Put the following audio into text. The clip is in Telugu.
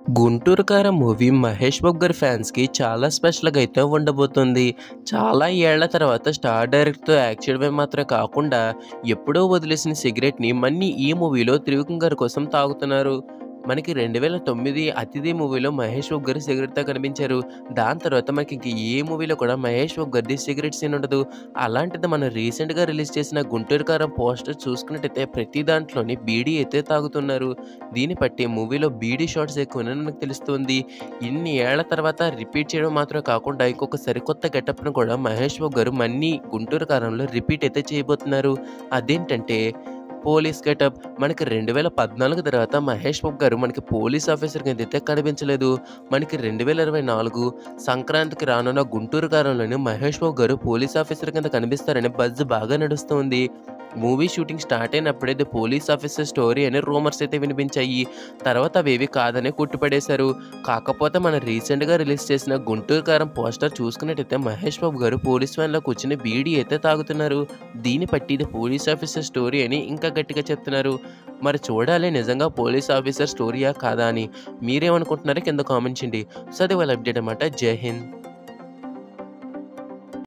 గుంటూరు కారం మూవీ మహేష్ బాబు గారి ఫ్యాన్స్కి చాలా స్పెషల్గా అయితే ఉండబోతుంది చాలా ఏళ్ల తర్వాత స్టార్ డైరెక్ట్తో యాక్ట్ చేయడమే మాత్రమే కాకుండా ఎప్పుడో వదిలేసిన సిగరెట్ని మళ్ళీ ఈ మూవీలో త్రివిక్రమ్ గారి కోసం తాగుతున్నారు మనకి రెండు వేల తొమ్మిది అతిథి మూవీలో మహేష్ బాబు గారు సిగరెట్తో కనిపించారు దాని తర్వాత మనకి ఇంక ఏ మూవీలో కూడా మహేష్ బాబు గారిది సిగరెట్ సీన్ ఉండదు అలాంటిది మనం రీసెంట్గా రిలీజ్ చేసిన గుంటూరు కారం పోస్టర్ చూసుకున్నట్టయితే ప్రతి దాంట్లోని బీడీ అయితే తాగుతున్నారు దీన్ని బట్టి మూవీలో బీడీ షాట్స్ ఎక్కువని మనకు తెలుస్తుంది ఇన్ని ఏళ్ల తర్వాత రిపీట్ చేయడం మాత్రమే కాకుండా ఇంకొక సరికొత్త గెటప్ను కూడా మహేష్ బాబు గారు మళ్ళీ గుంటూరు కారంలో రిపీట్ అయితే చేయబోతున్నారు అదేంటంటే పోలీస్ గెటప్ మనకి రెండు వేల పద్నాలుగు తర్వాత మహేష్ బాబు గారు మనకి పోలీస్ ఆఫీసర్ కింద అయితే కనిపించలేదు మనకి రెండు వేల ఇరవై నాలుగు సంక్రాంతికి రానున్న గుంటూరు కారంలోని మహేష్ బాబు గారు పోలీస్ ఆఫీసర్ కింద కనిపిస్తారని బజ్ బాగా నడుస్తుంది మూవీ షూటింగ్ స్టార్ట్ అయినప్పుడే ది పోలీస్ ఆఫీసర్ స్టోరీ అని రూమర్స్ అయితే వినిపించాయి తర్వాత అవేవి కాదని కుట్టుపడేశారు కాకపోతే మన రీసెంట్గా రిలీజ్ చేసిన గుంటూరు కారం పోస్టర్ చూసుకున్నట్టయితే మహేష్ బాబు గారు పోలీస్ వ్యాన్లో కూర్చుని బీడీ అయితే తాగుతున్నారు దీన్ని బట్టి ఇది పోలీస్ ఆఫీసర్ స్టోరీ అని ఇంకా గట్టిగా చెప్తున్నారు మరి చూడాలి నిజంగా పోలీస్ ఆఫీసర్ స్టోరీయా కాదా అని మీరేమనుకుంటున్నారో కింద కామెంట్ చేయండి సో అది వాళ్ళ అప్డేట్ అనమాట జై హింద్